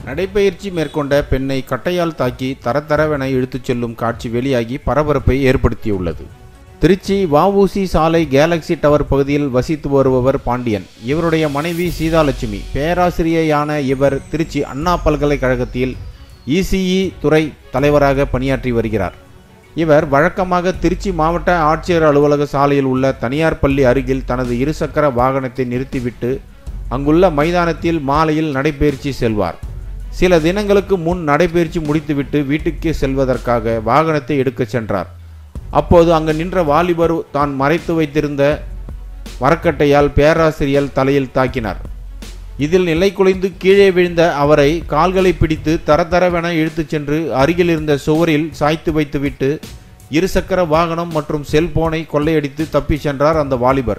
நடைப்பயிற்சி மேற்கொண்ட பெண்ணை கட்டையால் தாக்கி தரதரவென இழுத்துச் செல்லும் காட்சி வெளியாகி பரபரப்பை ஏற்படுத்தியுள்ளது திருச்சி வஉசி சாலை கேலக்ஸி டவர் பகுதியில் வசித்து வருபவர் பாண்டியன் இவருடைய மனைவி சீதாலட்சுமி பேராசிரியையான இவர் திருச்சி அண்ணா பல்கலைக்கழகத்தில் இசிஇ துறை தலைவராக பணியாற்றி வருகிறார் இவர் வழக்கமாக திருச்சி மாவட்ட ஆட்சியர் அலுவலக சாலையில் உள்ள தனியார் பள்ளி அருகில் தனது இருசக்கர வாகனத்தை நிறுத்திவிட்டு அங்குள்ள மைதானத்தில் மாலையில் நடைபயிற்சி செல்வார் சில தினங்களுக்கு முன் நடைபயிற்சி முடித்துவிட்டு வீட்டுக்கு செல்வதற்காக வாகனத்தை எடுக்கச் சென்றார் அப்போது அங்கு நின்ற வாலிபர் தான் மறைத்து வைத்திருந்த மரக்கட்டையால் பேராசிரியர் தலையில் தாக்கினார் இதில் நிலை குலைந்து கீழே விழுந்த அவரை கால்களை பிடித்து தரதரவென இழுத்துச் சென்று அருகில் இருந்த சுவரில் சாய்த்து வைத்துவிட்டு இருசக்கர வாகனம் மற்றும் செல்போனை கொள்ளையடித்து தப்பிச் சென்றார் அந்த வாலிபர்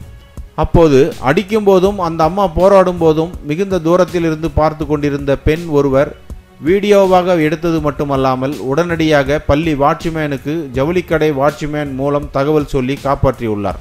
அப்போது அடிக்கும் போதும் அந்த அம்மா போராடும் போதும் மிகுந்த தூரத்தில் இருந்து பார்த்து கொண்டிருந்த பெண் ஒருவர் வீடியோவாக எடுத்தது மட்டுமல்லாமல் உடனடியாக பள்ளி வாட்ச்மேனுக்கு ஜவுளிக்கடை வாட்ச்மேன் மூலம் தகவல் சொல்லி காப்பாற்றியுள்ளார்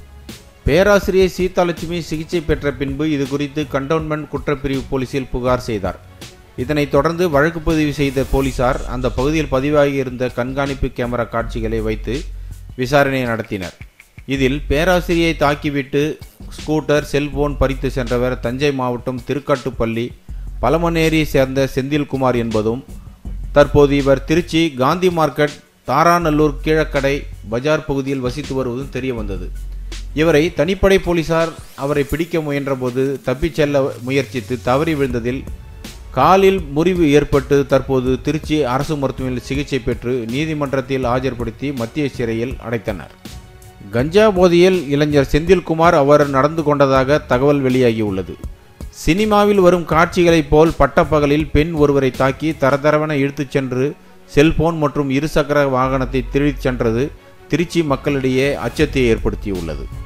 பேராசிரியை சீதாலட்சுமி சிகிச்சை பெற்ற பின்பு இது குறித்து கண்டோன்மெண்ட் குற்றப்பிரிவு போலீசில் புகார் செய்தார் இதனைத் தொடர்ந்து வழக்கு பதிவு செய்த போலீசார் அந்த பகுதியில் பதிவாகியிருந்த கண்காணிப்பு கேமரா காட்சிகளை வைத்து விசாரணை நடத்தினர் இதில் பேராசிரியை தாக்கிவிட்டு ஸ்கூட்டர் செல்போன் பறித்து சென்றவர் தஞ்சை மாவட்டம் திருக்காட்டுப்பள்ளி பழமநேரியை சேர்ந்த செந்தில்குமார் என்பதும் தற்போது இவர் திருச்சி காந்தி மார்க்கெட் தாராநல்லூர் கீழக்கடை பஜார் பகுதியில் வசித்து வருவதும் தெரிய வந்தது இவரை தனிப்படை போலீசார் அவரை பிடிக்க முயன்றபோது தப்பிச் செல்ல முயற்சித்து தவறி விழுந்ததில் காலில் முறிவு ஏற்பட்டு தற்போது திருச்சி அரசு மருத்துவமனையில் சிகிச்சை பெற்று நீதிமன்றத்தில் ஆஜர்படுத்தி மத்திய சிறையில் அடைத்தனர் கஞ்சா போதையில் இளைஞர் செந்தில்குமார் அவர் நடந்து கொண்டதாக தகவல் வெளியாகியுள்ளது சினிமாவில் வரும் காட்சிகளைப் போல் பட்டப்பகலில் பெண் ஒருவரை தாக்கி தரதரவென இழுத்துச் சென்று செல்போன் மற்றும் இருசக்கர வாகனத்தை திருடிச் சென்றது திருச்சி மக்களிடையே அச்சத்தை ஏற்படுத்தியுள்ளது